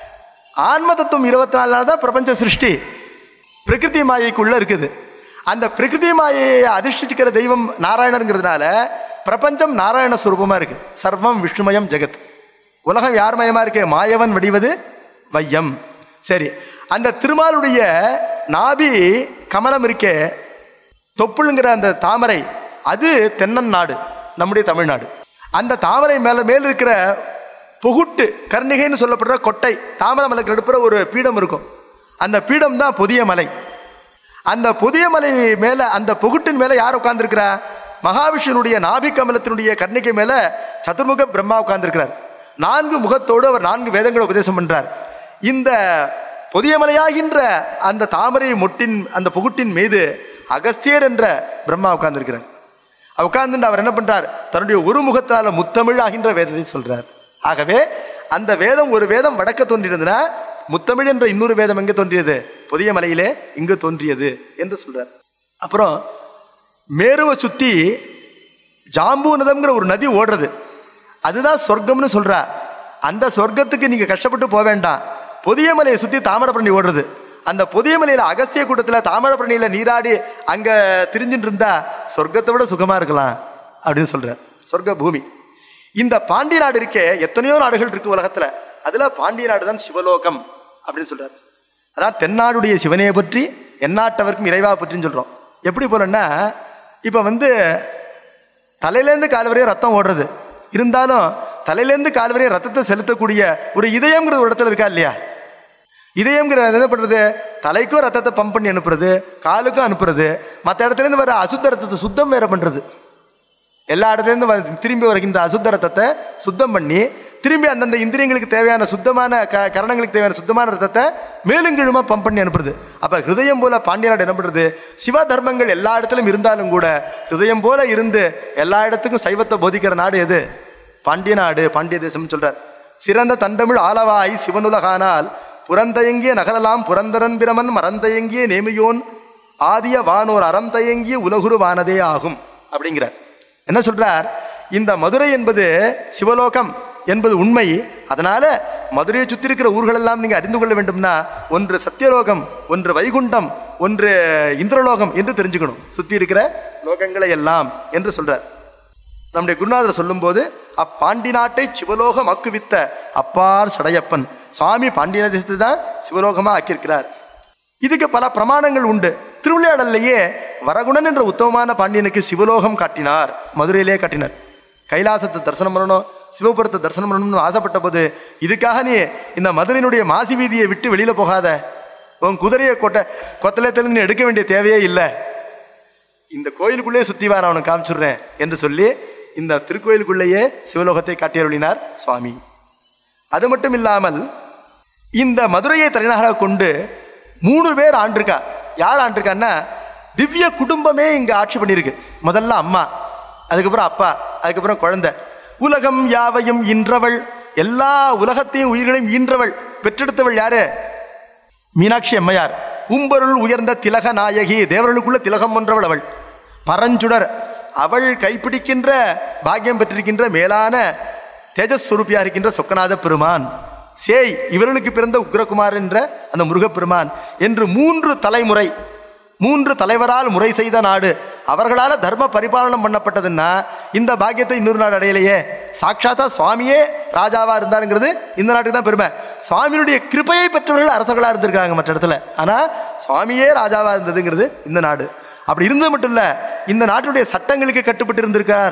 ஆன்ம தத்துவம் இருபத்தி நாலு தான் பிரபஞ்ச சிருஷ்டி பிரகிருதி மாயைக்குள்ள இருக்குது அந்த பிரகிருதி மாயையை அதிர்ஷ்டிச்சுக்கிற தெய்வம் நாராயணருங்கிறதுனால பிரபஞ்சம் நாராயண ஸ்வரூபமா இருக்கு சர்வம் விஷ்ணுமயம் ஜெகத் உலகம் யார் மயமா இருக்கு மாயவன் வடிவது வையம் சரி அந்த திருமாலுடைய நாபி கமலம் இருக்கே தொப்புளுங்கிற அந்த தாமரை அது தென்னன் நாடு நம்முடைய தமிழ்நாடு அந்த தாமரை மேல மேல் இருக்கிற புகுட்டு கர்ணிகைன்னு சொல்லப்படுற கொட்டை தாமரை மலைக்கு நடுப்புற ஒரு பீடம் இருக்கும் அந்த பீடம் தான் புதிய மலை அந்த புதிய மலை மேல அந்த புகுட்டின் மேல யார் உட்கார்ந்திருக்கிறா மகாவிஷ்ணுனுடைய நாபி கமலத்தினுடைய கர்ணிகை மேல சதுர்முக பிரம்மா உட்கார்ந்திருக்கிறார் நான்கு முகத்தோடு அவர் நான்கு வேதங்களை உபதேசம் பண்றார் இந்த புதிய மலையாகின்ற அந்த தாமரை மொட்டின் அந்த புகுட்டின் மீது அகஸ்தியர் என்ற பிரம்மா உட்கார்ந்திருக்கிறார் உட்கார்ந்துட்டு அவர் என்ன பண்றார் தன்னுடைய ஒரு முகத்தால முத்தமிழ் ஆகின்ற வேதத்தை சொல்றார் ஆகவே அந்த வேதம் ஒரு வேதம் வடக்க தோன்றியதுன்னா முத்தமிழ் என்ற இன்னொரு வேதம் எங்கே தோன்றியது புதிய மலையிலே இங்கு தோன்றியது என்று சொல்றார் அப்புறம் மேருவை சுத்தி ஜாம்பூநதம்ங்கிற ஒரு நதி ஓடுறது அதுதான் சொர்க்கம்னு சொல்றா அந்த சொர்க்கத்துக்கு நீங்க கஷ்டப்பட்டு போக வேண்டாம் புதிய மலையை சுத்தி தாமிரபரணி ஓடுறது அந்த புதிய மலையில அகஸ்திய கூட்டத்துல தாமிரபரணியில நீராடி அங்க திரிஞ்சுட்டு இருந்தா சொர்க்கத்தை விட சுகமா இருக்கலாம் அப்படின்னு சொல்றார் சொர்க்க பூமி இந்த பாண்டிய நாடு இருக்கே எத்தனையோ நாடுகள் இருக்கு உலகத்துல அதுல பாண்டிய நாடு தான் சிவலோகம் அப்படின்னு சொல்றார் அதான் தென்னாடுடைய சிவனையை பற்றி எந்நாட்டவர்க்கும் இறைவா பற்றின்னு சொல்றோம் எப்படி போலன்னா இப்ப வந்து தலையிலேருந்து கால் வரையும் ரத்தம் ஓடுறது இருந்தாலும் தலையிலேருந்து கால் வரையும் ரத்தத்தை செலுத்தக்கூடிய ஒரு இதயம்ங்கிற ஒரு இடத்துல இருக்கா இல்லையா இதயம்ங்கிற என்ன பண்றது தலைக்கும் ரத்தத்தை பம்ப் பண்ணி அனுப்புறது காலுக்கும் அனுப்புறது மற்ற இடத்துலேருந்து வர அசுத்த ரத்தத்தை சுத்தம் வேற பண்றது எல்லா இடத்துலேருந்து வ- திரும்பி வருகின்ற அசுத்த ரத்தத்தை சுத்தம் பண்ணி திரும்பி அந்தந்த இந்திரியங்களுக்கு தேவையான சுத்தமான க கரணங்களுக்கு தேவையான சுத்தமான ரத்தத்தை மேலும் கீழுமா பம்ப் பண்ணி அனுப்புறது அப்போ ஹிருதயம் போல பாண்டிய நாடு என்ன பண்ணுறது சிவ தர்மங்கள் எல்லா இடத்துலையும் இருந்தாலும் கூட ஹிருதயம் போல இருந்து எல்லா இடத்துக்கும் சைவத்தை போதிக்கிற நாடு எது பாண்டிய நாடு பாண்டிய தேசம்னு சொல்றார் சிறந்த தண்டமிழ் ஆலவாய் சிவனுலகானால் புறந்தயங்கிய நகரலாம் புரந்தரன் பிரமன் மறந்தயங்கிய நேமியோன் ஆதிய வானோர் அறம் தயங்கிய உலகுரு வானதே ஆகும் அப்படிங்கிறார் என்ன சொல்றார் இந்த மதுரை என்பது சிவலோகம் என்பது உண்மை அதனால மதுரையை சுத்தி இருக்கிற ஊர்கள் எல்லாம் நீங்க அறிந்து கொள்ள வேண்டும்னா ஒன்று சத்தியலோகம் ஒன்று வைகுண்டம் ஒன்று இந்திரலோகம் என்று தெரிஞ்சுக்கணும் சுத்தி இருக்கிற லோகங்களை எல்லாம் என்று சொல்றார் நம்முடைய குருநாதர் சொல்லும்போது அப்பாண்டி நாட்டை சிவலோகம் ஆக்குவித்த அப்பார் சடையப்பன் சுவாமி பாண்டிய தேசத்தை தான் சிவலோகமா ஆக்கியிருக்கிறார் இதுக்கு பல பிரமாணங்கள் உண்டு திருவிளையாடல்லையே வரகுணன் என்ற உத்தமமான பாண்டியனுக்கு சிவலோகம் காட்டினார் மதுரையிலே காட்டினார் கைலாசத்தை தரிசனம் பண்ணணும் சிவபுரத்தை தரிசனம் பண்ணணும்னு ஆசைப்பட்ட போது இதுக்காக நீ இந்த மதுரையினுடைய மாசி வீதியை விட்டு வெளியில போகாத உன் குதிரையை கொட்ட கொத்தலத்தில் நீ எடுக்க வேண்டிய தேவையே இல்லை இந்த கோயிலுக்குள்ளே சுத்தி வா நான் உனக்கு காமிச்சுடுறேன் என்று சொல்லி இந்த திருக்கோயிலுக்குள்ளேயே சிவலோகத்தை காட்டியருளினார் சுவாமி அது மட்டும் இல்லாமல் இந்த மதுரையை தலைநகராக கொண்டு மூணு பேர் ஆண்டிருக்கா யார் ஆண்டிருக்கான்னா திவ்ய குடும்பமே இங்க ஆட்சி பண்ணியிருக்கு முதல்ல அம்மா அதுக்கப்புறம் அப்பா அதுக்கப்புறம் குழந்தை உலகம் யாவையும் ஈன்றவள் எல்லா உலகத்தையும் உயிர்களையும் ஈன்றவள் பெற்றெடுத்தவள் யாரு மீனாட்சி அம்மையார் உம்பொருள் உயர்ந்த திலக நாயகி தேவர்களுக்குள்ள திலகம் ஒன்றவள் அவள் பரஞ்சுடர் அவள் கைப்பிடிக்கின்ற பாக்கியம் பெற்றிருக்கின்ற மேலான தேஜஸ் சுரூபியா இருக்கின்ற சொக்கநாத பெருமான் சேய் இவர்களுக்கு பிறந்த உக்ரகுமார் என்ற அந்த முருகப்பெருமான் என்று மூன்று தலைமுறை மூன்று தலைவரால் முறை செய்த நாடு அவர்களால தர்ம பரிபாலனம் பண்ணப்பட்டதுன்னா இந்த பாக்கியத்தை இன்னொரு நாடு அடையலையே சாட்சாத்தா சுவாமியே ராஜாவா இருந்தாருங்கிறது இந்த நாட்டுக்கு தான் பெருமை சுவாமியினுடைய கிருபையை பெற்றவர்கள் அரசர்களா இருந்திருக்காங்க மற்ற இடத்துல ஆனா சுவாமியே ராஜாவா இருந்ததுங்கிறது இந்த நாடு அப்படி இருந்தது மட்டும் இல்ல இந்த நாட்டுடைய சட்டங்களுக்கு கட்டுப்பட்டு இருந்திருக்கார்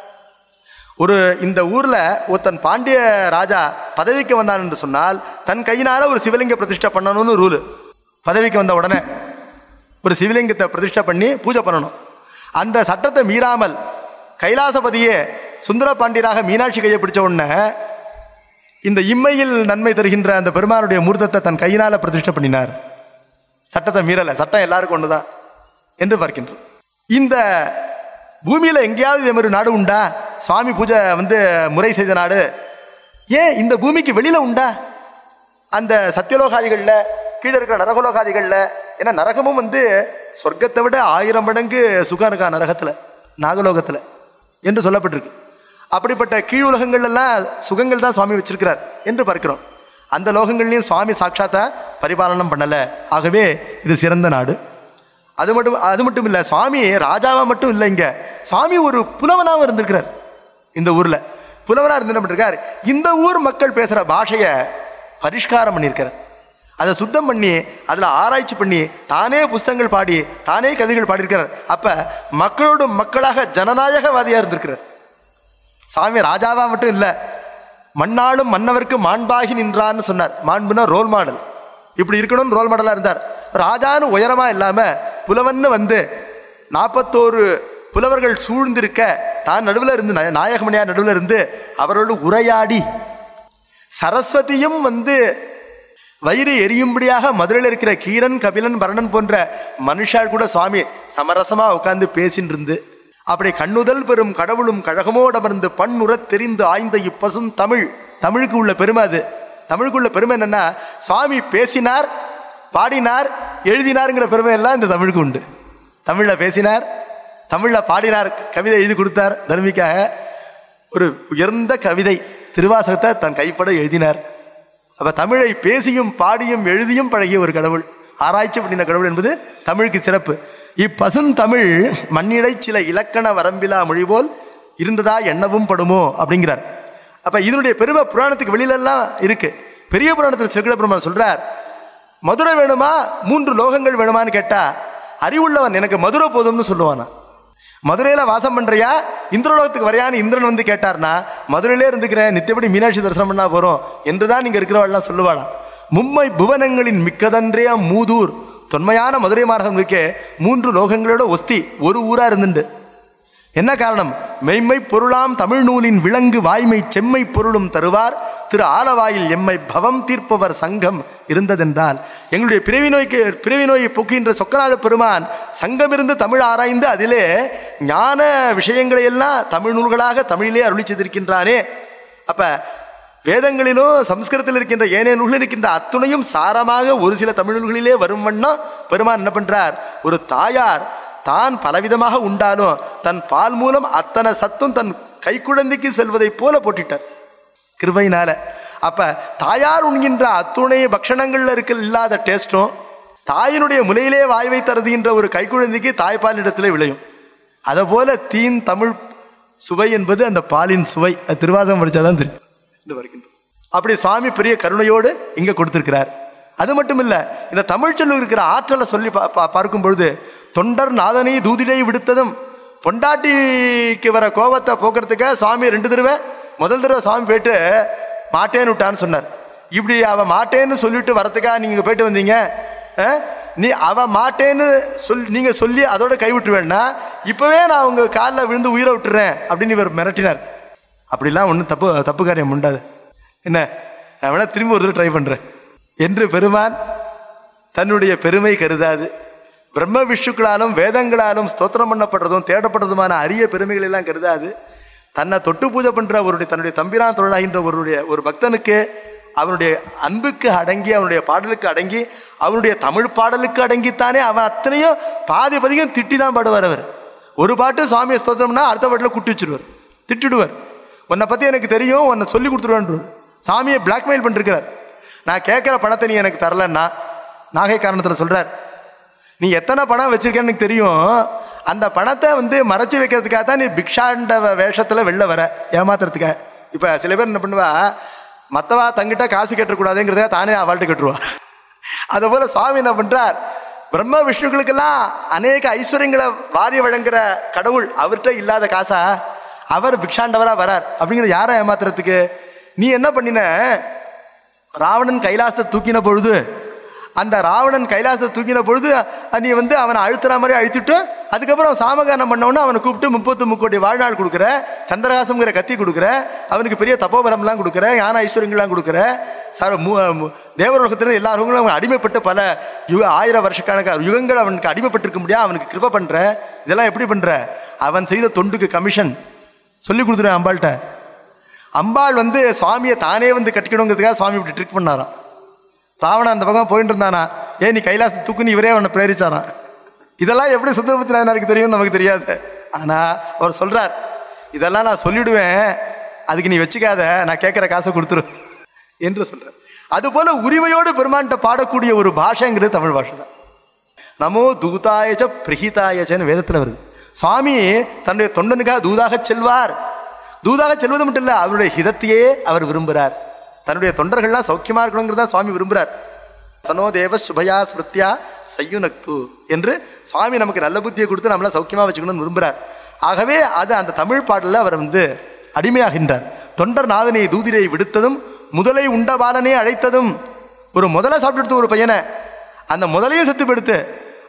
ஒரு இந்த ஊர்ல ஒருத்தன் பாண்டிய ராஜா பதவிக்கு வந்தான் என்று சொன்னால் தன் கையினால ஒரு சிவலிங்க பிரதிஷ்டை பண்ணணும்னு ரூலு பதவிக்கு வந்த உடனே ஒரு சிவலிங்கத்தை பிரதிஷ்டை பண்ணி பூஜை பண்ணணும் அந்த சட்டத்தை மீறாமல் கைலாசபதியே சுந்தர பாண்டியராக மீனாட்சி கையை பிடிச்ச உடனே இந்த இம்மையில் நன்மை தருகின்ற அந்த பெருமானுடைய மூர்த்தத்தை தன் கையினால பிரதிஷ்டை பண்ணினார் சட்டத்தை மீறல சட்டம் எல்லாருக்கும் ஒண்ணுதான் என்று பார்க்கின்றோம் இந்த பூமியில எங்கேயாவது இதே மாதிரி நாடு உண்டா சுவாமி பூஜை வந்து முறை செய்த நாடு ஏன் இந்த பூமிக்கு வெளியில உண்டா அந்த சத்தியலோகாதிகள்ல கீழே இருக்கிற நரகலோகாதிகள்ல ஏன்னா நரகமும் வந்து சொர்க்கத்தை விட ஆயிரம் மடங்கு சுகம் இருக்கா நரகத்துல நாகலோகத்துல என்று சொல்லப்பட்டிருக்கு அப்படிப்பட்ட கீழ் உலகங்கள் எல்லாம் சுகங்கள் தான் சுவாமி வச்சிருக்கிறார் என்று பார்க்கிறோம் அந்த லோகங்கள்லையும் சுவாமி சாட்சாத்தா பரிபாலனம் பண்ணல ஆகவே இது சிறந்த நாடு அது மட்டும் அது மட்டும் இல்லை சுவாமி ராஜாவா மட்டும் இல்லை இங்க சுவாமி ஒரு புலவனாவும் இருந்திருக்கிறார் இந்த ஊர்ல புலவனா இருந்து என்ன பண்ணிருக்கார் இந்த ஊர் மக்கள் பேசுற பாஷையை பரிஷ்காரம் பண்ணியிருக்கிறார் அதை சுத்தம் பண்ணி அதில் ஆராய்ச்சி பண்ணி தானே புஸ்தகங்கள் பாடி தானே கதைகள் பாடியிருக்கிறார் அப்ப மக்களோடு மக்களாக ஜனநாயகவாதியா இருந்திருக்கிறார் சாமி ராஜாவா மட்டும் இல்லை மண்ணாளும் மன்னவருக்கு மாண்பாகி நின்றான்னு சொன்னார் மாண்புனா ரோல் மாடல் இப்படி இருக்கணும்னு ரோல் மாடலாக இருந்தார் ராஜான்னு உயரமா இல்லாம புலவன்னு வந்து நாற்பத்தோரு புலவர்கள் சூழ்ந்திருக்க நான் நடுவில் இருந்து நா- நாயகமணியார் நடுவில் இருந்து அவரோடு உரையாடி சரஸ்வதியும் வந்து வயிறு எரியும்படியாக மதுரையில் இருக்கிற கீரன் கபிலன் பரணன் போன்ற மனுஷால் கூட சுவாமி சமரசமா உட்கார்ந்து பேசின்னு இருந்து அப்படி கண்ணுதல் பெறும் கடவுளும் கழகமோடமர்ந்து பண்ணுறத் தெரிந்து ஆய்ந்த இப்பசும் தமிழ் தமிழுக்கு உள்ள பெருமை அது தமிழுக்கு உள்ள பெருமை என்னன்னா சுவாமி பேசினார் பாடினார் எழுதினாருங்கிற பெருமை எல்லாம் இந்த தமிழுக்கு உண்டு தமிழில் பேசினார் தமிழில் பாடினார் கவிதை எழுதி கொடுத்தார் தர்மிக்காக ஒரு உயர்ந்த கவிதை திருவாசகத்தை தன் கைப்பட எழுதினார் அப்ப தமிழை பேசியும் பாடியும் எழுதியும் பழகிய ஒரு கடவுள் ஆராய்ச்சி பண்ணின கடவுள் என்பது தமிழுக்கு சிறப்பு இப்பசும் தமிழ் மண்ணிடை சில இலக்கண வரம்பிலா மொழி போல் இருந்ததா எண்ணவும் படுமோ அப்படிங்கிறார் அப்ப இதனுடைய பெருமை புராணத்துக்கு வெளியிலெல்லாம் இருக்கு பெரிய புராணத்தில் சிறுகட பெருமான் சொல்றார் மதுரை வேணுமா மூன்று லோகங்கள் வேணுமான்னு கேட்டா அறிவுள்ளவன் எனக்கு மதுரை போதும்னு சொல்லுவானா மதுரையில வாசம் பண்றியா இந்திரலோகத்துக்கு வரையான்னு இந்திரன் வந்து கேட்டார்னா மதுரையிலே இருந்துக்கிறேன் நித்தியப்படி மீனாட்சி தரிசனம் பண்ணா போறோம் என்றுதான் நீங்க இருக்கிறவள்லாம் சொல்லுவாளாம் மும்மை புவனங்களின் மிக்கதன்றே மூதூர் தொன்மையான மதுரை மார்க்கம் இருக்கே மூன்று லோகங்களோட ஒஸ்தி ஒரு ஊரா இருந்துண்டு என்ன காரணம் மெய்மை பொருளாம் தமிழ் நூலின் விலங்கு வாய்மை செம்மை பொருளும் தருவார் திரு ஆலவாயில் எம்மை பவம் தீர்ப்பவர் சங்கம் இருந்ததென்றால் எங்களுடைய பிறவி நோய்க்கு பிறவி நோயை போக்குகின்ற சொக்கநாத பெருமான் சங்கம் இருந்து தமிழ் ஆராய்ந்து அதிலே ஞான விஷயங்களை எல்லாம் தமிழ் நூல்களாக தமிழிலே அருளி செய்திருக்கின்றானே அப்ப வேதங்களிலும் சம்ஸ்கிருதத்தில் இருக்கின்ற ஏனைய நூல்களில் இருக்கின்ற அத்துணையும் சாரமாக ஒரு சில தமிழ் நூல்களிலே வரும் வண்ணம் பெருமான் என்ன பண்றார் ஒரு தாயார் தான் பலவிதமாக உண்டாலும் தன் பால் மூலம் அத்தனை சத்தும் தன் கைக்குழந்தைக்கு செல்வதைப் போல போட்டிட்டார் கிருபையினால அப்ப தாயார் உண்கின்ற அத்துணை பக்ஷணங்கள்ல இருக்க இல்லாத டேஸ்டும் தாயினுடைய முலையிலே வாய் வைத்தருதுகின்ற ஒரு கைக்குழந்தைக்கு தாய்ப்பால் இடத்துல விளையும் அதை போல தீன் தமிழ் சுவை என்பது அந்த பாலின் சுவை அது திருவாசகம் படிச்சாதான் தெரியும் என்று வருகின்றோம் அப்படி சுவாமி பெரிய கருணையோடு இங்க கொடுத்திருக்கிறார் அது மட்டும் இல்ல இந்த தமிழ் சொல்லு இருக்கிற ஆற்றலை சொல்லி பா- பா- பார்க்கும் பொழுது தொண்டர் நாதனை தூதிடை விடுத்ததும் பொண்டாட்டிக்கு வர கோபத்தை போக்குறதுக்காக சுவாமி ரெண்டு தடவை முதல் தடவை சுவாமி போயிட்டு மாட்டேன்னு விட்டான்னு சொன்னார் இப்படி அவ மாட்டேன்னு சொல்லிட்டு வரதுக்காக நீங்க போயிட்டு வந்தீங்க அஹ்? நீ அவ மாட்டேன்னு சொல் நீங்க சொல்லி அதோட கை விட்டுருவேன்னா இப்பவே நான் உங்க காலில் விழுந்து உயிரை விட்டுறேன் அப்படின்னு இவர் மிரட்டினார் அப்படிலாம் ஒன்றும் தப்பு தப்பு காரியம் உண்டாது என்ன நான் வேணா திரும்பி ஒரு தடவை ட்ரை பண்றேன் என்று பெருமான் தன்னுடைய பெருமை கருதாது பிரம்ம விஷ்ணுக்களாலும் வேதங்களாலும் ஸ்தோத்திரம் பண்ணப்படுறதும் தேடப்படுறதுமான அரிய பெருமைகள் எல்லாம் கருதாது தன்னை தொட்டு பூஜை பண்ற அவருடைய தன்னுடைய தம்பிரான் தொழிலாகின்ற ஒருடைய ஒரு பக்தனுக்கு அவனுடைய அன்புக்கு அடங்கி அவனுடைய பாடலுக்கு அடங்கி அவனுடைய தமிழ் பாடலுக்கு அடங்கித்தானே அவன் அத்தனையும் பாதி பதிகம் திட்டி தான் பாடுவார் அவர் ஒரு பாட்டு சுவாமியை ஸ்தோத்திரம்னா அடுத்த பாட்டில் குட்டி வச்சிருவார் திட்டிடுவார் உன்னை பற்றி எனக்கு தெரியும் உன்னை சொல்லி கொடுத்துருவேன் சாமியை பிளாக்மெயில் பண்ணிருக்கிறார் நான் கேட்குற பணத்தை நீ எனக்கு தரலன்னா நாகை காரணத்தில் சொல்கிறார் நீ எத்தனை பணம் வச்சிருக்கேன்னு எனக்கு தெரியும் அந்த பணத்தை வந்து மறைச்சி வைக்கிறதுக்காக தான் நீ பிக்ஷாண்டவ வேஷத்தில் வெளில வர ஏமாத்துறதுக்காக இப்போ சில பேர் என்ன பண்ணுவா மற்றவா தங்கிட்ட காசு கட்டக்கூடாதுங்கிறத தானே அவள்கிட்ட கட்டுருவா அதை போல சுவாமி என்ன பண்றார் பிரம்ம விஷ்ணுக்களுக்கெல்லாம் அநேக ஐஸ்வர்யங்களை வாரி வழங்குற கடவுள் அவர்கிட்ட இல்லாத காசா அவர் பிக்ஷாண்டவரா வரார் அப்படிங்கிறத யாரை ஏமாத்துறதுக்கு நீ என்ன பண்ணின ராவணன் கைலாசத்தை தூக்கின பொழுது அந்த ராவணன் கைலாசத்தை தூக்கின பொழுது அஹ், நீ வந்து அவனை அழுத்துற மாதிரி அழுத்திட்டு அதுக்கப்புறம் சாமகானம் பண்ணவொன்னே அவனை கூப்பிட்டு முப்பத்து முக்கோடி வாழ்நாள் கொடுக்குற சந்திரகாசம்ங்கிற கத்தி கொடுக்குற அவனுக்கு பெரிய தப்போபலம்லாம் கொடுக்குற ஞான ஐஸ்வர்யங்கள்லாம் கொடுக்குற சார் தேவரோகத்தில் எல்லாருங்களும் அவன் அடிமைப்பட்டு பல யுக ஆயிரம் வருஷக்கணக்கான யுகங்கள் அவனுக்கு அடிமைப்பட்டிருக்க முடியாது அவனுக்கு கிருப பண்ற இதெல்லாம் எப்படி பண்ற அவன் செய்த தொண்டுக்கு கமிஷன் சொல்லி கொடுத்துருவேன் அம்பாள்கிட்ட அம்பாள் வந்து சுவாமியை தானே வந்து கட்டிக்கணுங்கிறதுக்காக சுவாமி இப்படி ட்ரிக் பண்ணாராம் ராவணன் அந்த பக்கம் போயிட்டு இருந்தானா ஏன் நீ கைலாச தூக்குன்னு இவரே அவனை பிரேரிச்சாராம் இதெல்லாம் எப்படி சுத்தபத்தி நாயனாருக்கு தெரியும் நமக்கு தெரியாது ஆனா அவர் சொல்றார் இதெல்லாம் நான் சொல்லிடுவேன் அதுக்கு நீ வச்சுக்காத நான் கேட்குற காசை கொடுத்துரு என்று சொல்றார் அதுபோல உரிமையோடு பெருமான்கிட்ட பாடக்கூடிய ஒரு பாஷைங்கிறது தமிழ் பாஷை தான் நமோ தூதாயச்ச பிரகிதாயச்சன்னு வேதத்தில் வருது சுவாமி தன்னுடைய தொண்டனுக்காக தூதாக செல்வார் தூதாக செல்வது மட்டும் இல்லை அவருடைய ஹிதத்தையே அவர் விரும்புகிறார் தன்னுடைய தொண்டர்கள்லாம் சௌக்கியமா இருக்கணுங்கிறதா சுவாமி விரும்புகிறார் சனோ தேவ சுபயா ஸ்மிருத்யா சையுனக்து என்று சுவாமி நமக்கு நல்ல புத்தியை கொடுத்து நம்மள சௌக்கியமா வச்சுக்கணும்னு விரும்புகிறார் ஆகவே அது அந்த தமிழ் பாடலில் அவர் வந்து அடிமையாகின்றார் தொண்டர் நாதனை தூதிரை விடுத்ததும் முதலை உண்ட பாலனே அழைத்ததும் ஒரு முதலை சாப்பிட்டு ஒரு பையனை அந்த முதலையும் செத்து படுத்து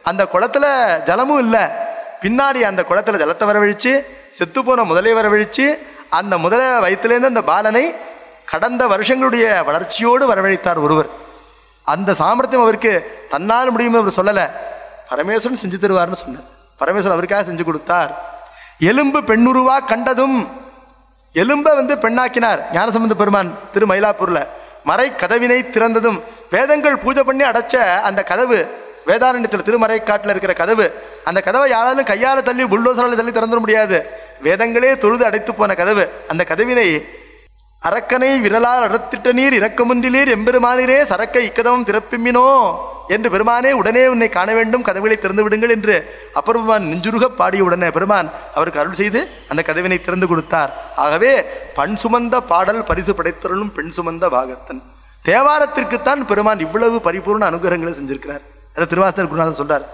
அந்த குளத்துல ஜலமும் இல்லை பின்னாடி அந்த குளத்துல ஜலத்தை வரவழிச்சு செத்துப்போன முதலை வரவழிச்சு அந்த முதல வயிற்றுலேருந்து அந்த பாலனை கடந்த வருஷங்களுடைய வளர்ச்சியோடு வரவழைத்தார் ஒருவர் அந்த சாமர்த்தியம் அவருக்கு தன்னால் முடியும் அவர் சொல்லலை பரமேஸ்வரன் செஞ்சு தருவார்னு சொன்னார் பரமேஸ்வரன் அவருக்காக செஞ்சு கொடுத்தார் எலும்பு பெண்ணுருவா கண்டதும் எலும்பை வந்து பெண்ணாக்கினார் ஞானசம்பந்த பெருமான் திரு மயிலாப்பூர்ல மறை கதவினை திறந்ததும் வேதங்கள் பூஜை பண்ணி அடைச்ச அந்த கதவு வேதாரண்யத்தில் திருமறை காட்டில் இருக்கிற கதவு அந்த கதவை யாராலும் கையால் தள்ளி புல்டோசரால் தள்ளி திறந்துட முடியாது வேதங்களே தொழுது அடைத்து போன கதவு அந்த கதவினை அரக்கனை விரலால் அடத்திட்ட நீர் இரக்கமுன்றிலீர் எம்பெருமானிரே சரக்கை இக்கதமும் திறப்பிமினோ என்று பெருமானே உடனே உன்னை காண வேண்டும் கதவுகளை திறந்து விடுங்கள் என்று அப்பர் பெருமான் நெஞ்சுருக பாடிய உடனே பெருமான் அவருக்கு அருள் செய்து அந்த கதவினை திறந்து கொடுத்தார் ஆகவே பண் சுமந்த பாடல் பரிசு படைத்தருளும் பெண் சுமந்த பாகத்தன் தேவாரத்திற்குத்தான் பெருமான் இவ்வளவு பரிபூர்ண அனுகிரகங்களை செஞ்சிருக்கிறார் அதை திருவாசர் குருநாதன் சொல்றார்